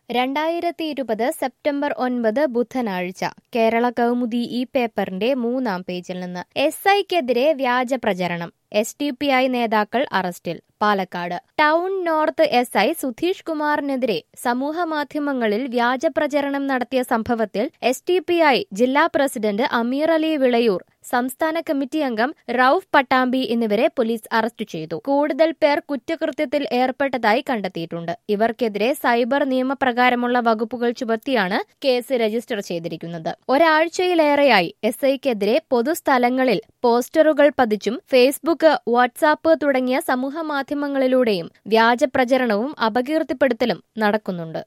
രണ്ടായിരത്തി ഇരുപത് സെപ്റ്റംബർ ഒൻപത് ബുധനാഴ്ച കേരള കൗമുദി ഈ പേപ്പറിന്റെ മൂന്നാം പേജിൽ നിന്ന് എസ് ഐക്കെതിരെ വ്യാജ പ്രചരണം എസ് ഡി പി ഐ നേതാക്കൾ അറസ്റ്റിൽ Palakkad town north S I Sudheesh കുമാറിനെതിരെ സമൂഹ മാധ്യമങ്ങളിൽ വ്യാജ പ്രചരണം നടത്തിയ സംഭവത്തിൽ എസ് ഡി പി ഐ ജില്ലാ പ്രസിഡന്റ് അമീർ അലി വിളയൂർ സംസ്ഥാന കമ്മിറ്റി അംഗം റൌഫ് പട്ടാമ്പി എന്നിവരെ പോലീസ് അറസ്റ്റ് ചെയ്തു കൂടുതൽ പേർ കുറ്റകൃത്യത്തിൽ ഏർപ്പെട്ടതായി കണ്ടെത്തിയിട്ടുണ്ട് ഇവർക്കെതിരെ സൈബർ നിയമപ്രകാരമുള്ള വകുപ്പുകൾ ചുമത്തിയാണ് കേസ് രജിസ്റ്റർ ചെയ്തിരിക്കുന്നത് ഒരാഴ്ചയിലേറെയായി എസ് ഐക്കെതിരെ പൊതുസ്ഥലങ്ങളിൽ പോസ്റ്ററുകൾ പതിച്ചും ഫേസ്ബുക്ക് വാട്സാപ്പ് തുടങ്ങിയ സമൂഹ മാധ്യമങ്ങളിലൂടെയും വ്യാജ പ്രചരണവും അപകീർത്തിപ്പെടുത്തലും നടക്കുന്നുണ്ട്